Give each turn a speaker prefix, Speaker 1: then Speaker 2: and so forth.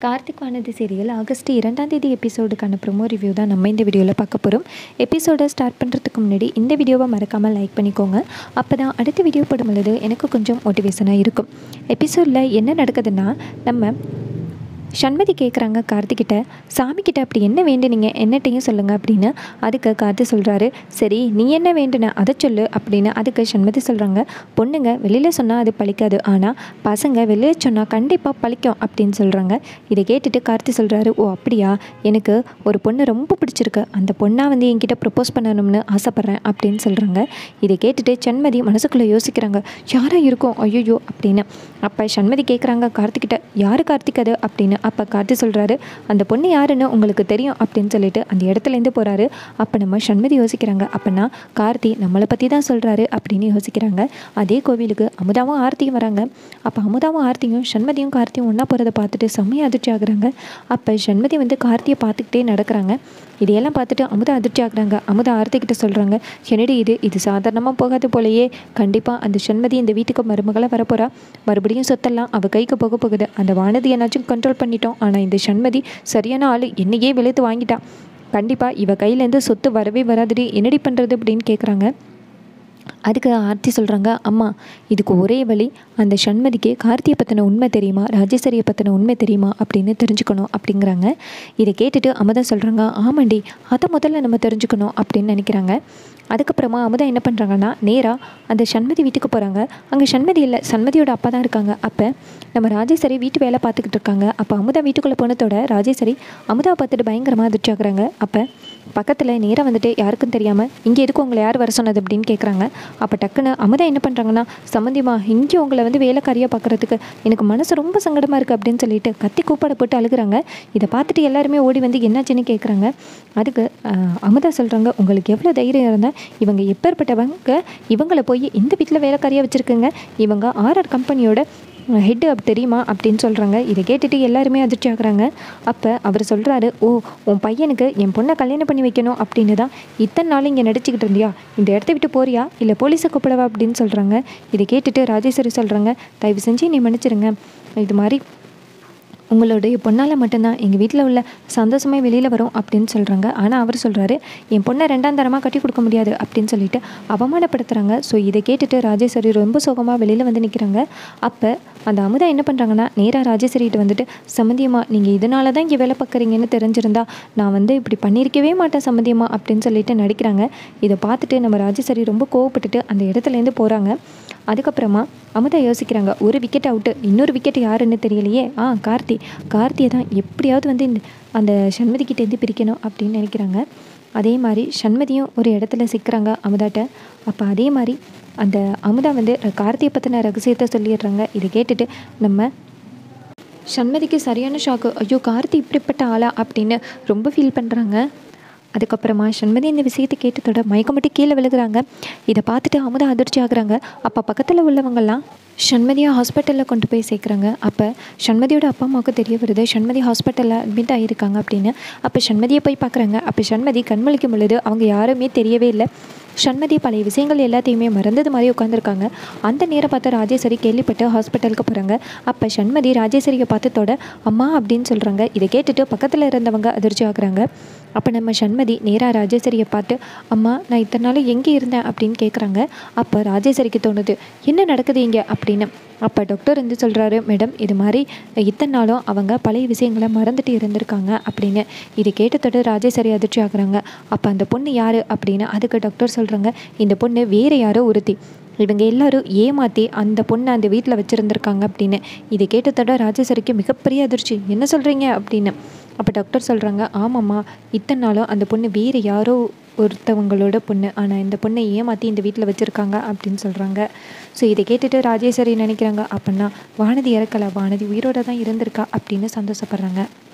Speaker 1: Karthik Vanathi serial August இரண்டாம் தேதி எபிசோடுக்கான promo review தான் நம்ம இந்த வீடியோவில் பார்க்க போகிறோம் எபிசோடை ஸ்டார்ட் பண்ணுறதுக்கு முன்னாடி இந்த வீடியோவை மறக்காமல் லைக் பண்ணிக்கோங்க அப்போ தான் அடுத்த வீடியோ போடும் பொழுது எனக்கு கொஞ்சம் மோட்டிவேஷனாக இருக்கும் எபிசோடில் என்ன நடக்குதுன்னா நம்ம சண்மதி கேட்குறாங்க கார்த்திக்கிட்ட சாமிக்கிட்ட அப்படி என்ன வேண்டுனீங்க என்னட்டையும் சொல்லுங்கள் அப்படின்னு அதுக்கு கார்த்தி சொல்கிறாரு சரி நீ என்ன வேண்டுன அதை சொல்லு அப்படின்னு அதுக்கு சண்மதி சொல்கிறாங்க பொண்ணுங்க வெளியில் சொன்னால் அது பழிக்காது ஆனால் பசங்க வெளியில் சொன்னால் கண்டிப்பாக பழிக்கும் அப்படின்னு சொல்கிறாங்க இதை கேட்டுட்டு கார்த்தி சொல்கிறாரு ஓ அப்படியா எனக்கு ஒரு பொண்ணு ரொம்ப பிடிச்சிருக்கு அந்த பொண்ணாக வந்து என்கிட்ட ப்ரப்போஸ் பண்ணணும்னு ஆசைப்பட்றேன் அப்படின்னு சொல்கிறாங்க இதை கேட்டுட்டு சண்மதி மனசுக்குள்ளே யோசிக்கிறாங்க யாராக இருக்கும் ஐயோ அப்படின்னு அப்போ சண்மதி கேட்குறாங்க கார்த்திக்கிட்ட யார் கார்த்திக் அது அப்படின்னு அப்போ கார்த்தி சொல்கிறாரு அந்த பொண்ணு யாருன்னு உங்களுக்கு தெரியும் அப்படின்னு சொல்லிட்டு அந்த இடத்துலேருந்து போகிறாரு அப்போ நம்ம சண்மதி யோசிக்கிறாங்க அப்போனா கார்த்தி நம்மளை பற்றி தான் சொல்கிறாரு அப்படின்னு யோசிக்கிறாங்க அதே கோவிலுக்கு அமுதாவும் ஆர்த்தியும் வராங்க அப்போ அமுதாவும் ஆர்த்தியும் சண்மதியும் கார்த்தியும் ஒன்றா போகிறத பார்த்துட்டு செம்மையாக அதிர்ச்சி ஆகுறாங்க அப்போ சண்மதி வந்து கார்த்தியை பார்த்துக்கிட்டே நடக்கிறாங்க இதையெல்லாம் பார்த்துட்டு அமுதா அதிர்ச்சி ஆகுறாங்க அமுதா ஆர்த்திக்கிட்ட சொல்கிறாங்க என்னடி இது இது சாதாரணமாக போகாது போலயே கண்டிப்பாக அந்த சண்மதி இந்த வீட்டுக்கு மருமகளாக வரப்போகிறா மறுபடியும் சொத்தெல்லாம் அவள் கைக்கு போக போகுது அந்த வானதி என்னாச்சும் கண்ட்ரோல் பண்ணிட்டோம் ஆனால் இந்த சண்மதி சரியான ஆள் என்னையே வெளுத்து வாங்கிட்டா கண்டிப்பாக இவ கையிலேருந்து சொத்து வரவே வராதுடி என்னடி பண்ணுறது அப்படின்னு கேட்குறாங்க அதுக்கு ஆர்த்தி சொல்கிறாங்க அம்மா இதுக்கு ஒரே வழி அந்த சண்மதிக்கு கார்த்தியை பற்றின உண்மை தெரியுமா ராஜேஸ்வரியை பற்றின உண்மை தெரியுமா அப்படின்னு தெரிஞ்சுக்கணும் அப்படிங்கிறாங்க இதை கேட்டுட்டு அமுதா சொல்கிறாங்க ஆமாண்டி அதை முதல்ல நம்ம தெரிஞ்சுக்கணும் அப்படின்னு நினைக்கிறாங்க அதுக்கப்புறமா அமுதா என்ன பண்ணுறாங்கன்னா நேராக அந்த சண்மதி வீட்டுக்கு போகிறாங்க அங்கே சண்மதி இல்லை சண்மதியோட அப்பா தான் இருக்காங்க அப்போ நம்ம ராஜேஸ்வரி வீட்டு வேலை பார்த்துக்கிட்டு இருக்காங்க அப்போ அமுதா வீட்டுக்குள்ளே போனதோட ராஜேஸ்வரி அமுதாவை பார்த்துட்டு பயங்கரமாக அதிர்ச்சி ஆகுறாங்க அப்போ பக்கத்தில் நேராக வந்துட்டு யாருக்கும் தெரியாமல் இங்கே எதுக்கு உங்களை யார் வர சொன்னது அப்படின்னு கேட்குறாங்க அப்போ டக்குன்னு அமுதா என்ன பண்ணுறாங்கன்னா சம்மந்திமா இங்கே உங்களை வந்து வேலைக்காரியாக பார்க்குறதுக்கு எனக்கு மனசு ரொம்ப சங்கடமாக இருக்குது அப்படின்னு சொல்லிட்டு கத்தி கூப்பாட போட்டு அழுகுறாங்க இதை பார்த்துட்டு எல்லாருமே ஓடி வந்து என்னாச்சுன்னு கேட்குறாங்க அதுக்கு ஆஹ், அமுதா சொல்கிறாங்க உங்களுக்கு எவ்வளோ தைரியம் இருந்தால் இவங்க எப்பேற்பட்டவங்க இவங்களை போய் இந்த வீட்டில் வேலைக்காரியாக வச்சுருக்குங்க இவங்க ஆர்ஆர் கம்பெனியோட ஹெட்டு அப்படி தெரியுமா அப்படின்னு சொல்கிறாங்க இதை கேட்டுட்டு எல்லாருமே அதிர்ச்சி ஆகுறாங்க அப்போ அவர் சொல்கிறாரு ஓ உன் பையனுக்கு என் பொண்ணை கல்யாணம் பண்ணி வைக்கணும் அப்படின்னு தான் இத்தனை நாள் இங்கே நடிச்சுக்கிட்டு இருந்தியா இந்த இடத்த விட்டு போறியா இல்லை போலீஸை கூப்பிடவா அப்படின்னு சொல்கிறாங்க இதை கேட்டுட்டு ராஜேஸ்வரி சொல்கிறாங்க தயவு செஞ்சு நீ மன்னிச்சிருங்க இது மாதிரி உங்களுடைய பொண்ணால் மட்டும்தான் எங்கள் வீட்டில் உள்ள சந்தோஷமே வெளியில் வரும் அப்படின்னு சொல்கிறாங்க ஆனால் அவர் சொல்கிறாரு என் பொண்ணை ரெண்டாம் தரமாக கட்டி கொடுக்க முடியாது அப்படின்னு சொல்லிட்டு அவமானப்படுத்துகிறாங்க ஸோ இதை கேட்டுட்டு ராஜேஸ்வரி ரொம்ப சோகமாக வெளியில் வந்து நிற்கிறாங்க அப்போ அந்த அமுதா என்ன பண்ணுறாங்கன்னா நேராக ராஜேஸ்வரிகிட்ட வந்துட்டு சம்மந்தியம்மா நீங்கள் இதனால தான் இங்கே வேலை பார்க்குறீங்கன்னு தெரிஞ்சிருந்தா நான் வந்து இப்படி பண்ணியிருக்கவே மாட்டேன் சம்மந்தியம்மா அப்படின்னு சொல்லிட்டு நடிக்கிறாங்க இதை பார்த்துட்டு நம்ம ராஜேஸ்வரி ரொம்ப கோவப்பட்டுட்டு அந்த இடத்துலேருந்து போகிறாங்க அதுக்கப்புறமா அமுதா யோசிக்கிறாங்க ஒரு விக்கெட் அவுட்டு இன்னொரு விக்கெட் யாருன்னு தெரியலையே ஆ கார்த்தி கார்த்தியை தான் எப்படியாவது வந்து இந்த அந்த சண்மதிக்கிட்டேருந்து பிரிக்கணும் அப்படின்னு நினைக்கிறாங்க அதே மாதிரி சண்மதியும் ஒரு இடத்துல சிக்கிறாங்க அமுதாட்ட அப்போ அதே மாதிரி அந்த அமுதா வந்து கார்த்தியை பற்றின ரகசியத்தை சொல்லிடுறாங்க இதை கேட்டுட்டு நம்ம சண்மதிக்கு சரியான ஷாக்கு ஐயோ கார்த்தி இப்படிப்பட்ட ஆளா அப்படின்னு ரொம்ப ஃபீல் பண்ணுறாங்க அதுக்கப்புறமா சண்மதி இந்த விஷயத்தை கேட்டதோட மயக்கமட்டி கீழே விழுகுறாங்க இதை பார்த்துட்டு அமுதா அதிர்ச்சி ஆகுறாங்க அப்போ பக்கத்தில் உள்ளவங்கெல்லாம் சண்மதியை ஹாஸ்பிட்டலில் கொண்டு போய் சேர்க்குறாங்க அப்போ சண்மதியோட அப்பா அம்மாவுக்கு தெரிய வருது சண்மதி ஹாஸ்பிட்டலில் அட்மிட் ஆகியிருக்காங்க அப்படின்னு அப்போ சண்மதியை போய் பார்க்குறாங்க அப்போ சண்மதி கண்மொழிக்கும் பொழுது அவங்க யாருமே தெரியவே இல்லை சண்மதி பழைய விஷயங்கள் எல்லாத்தையுமே மறந்தது மாதிரி உட்காந்துருக்காங்க அந்த நேரம் பார்த்து ராஜேஸ்வரி கேள்விப்பட்டு ஹாஸ்பிட்டலுக்கு போகிறாங்க அப்போ சண்மதி ராஜேஸ்வரியை பார்த்ததோட அம்மா அப்படின்னு சொல்கிறாங்க இதை கேட்டுட்டு பக்கத்தில் இருந்தவங்க அதிர்ச்சி ஆகுறாங்க அப்போ நம்ம சண்மதி நேராக ராஜேஸ்வரியை பார்த்து அம்மா நான் இத்தனை நாள் எங்கே இருந்தேன் அப்படின்னு கேட்குறாங்க அப்போ ராஜேஸ்வரிக்கு தோணுது என்ன நடக்குது இங்கே அப்படின்னு அப்போ டாக்டர் வந்து சொல்கிறாரு மேடம் இது மாதிரி இத்தனை நாளும் அவங்க பழைய விஷயங்களை மறந்துட்டு இருந்திருக்காங்க அப்படின்னு இது கேட்டதோட ராஜேஸ்வரி அதிர்ச்சி ஆகுறாங்க அப்போ அந்த பொண்ணு யார் அப்படின்னு அதுக்கு டாக்டர் சொல்கிறாங்க இந்த பொண்ணு வேறு யாரோ ஒருத்தி இவங்க எல்லாரும் ஏமாற்றி அந்த பொண்ணை அந்த வீட்டில் வச்சுருந்துருக்காங்க அப்படின்னு இதை கேட்டதோட ராஜேஸ்வரிக்கு மிகப்பெரிய அதிர்ச்சி என்ன சொல்கிறீங்க அப்படின்னு அப்போ டாக்டர் சொல்கிறாங்க ஆமாம்மா இத்தனை நாளும் அந்த பொண்ணு வேறு யாரோ ஒருத்தவங்களோட பொண்ணு ஆனால் இந்த பொண்ணை ஏமாற்றி இந்த வீட்டில் வச்சுருக்காங்க அப்படின்னு சொல்கிறாங்க ஸோ இதை கேட்டுட்டு ராஜேஸ்வரி நினைக்கிறாங்க அப்படின்னா வானதி இறக்கலை வானதி உயிரோட தான் இருந்திருக்கா அப்படின்னு சந்தோஷப்படுறாங்க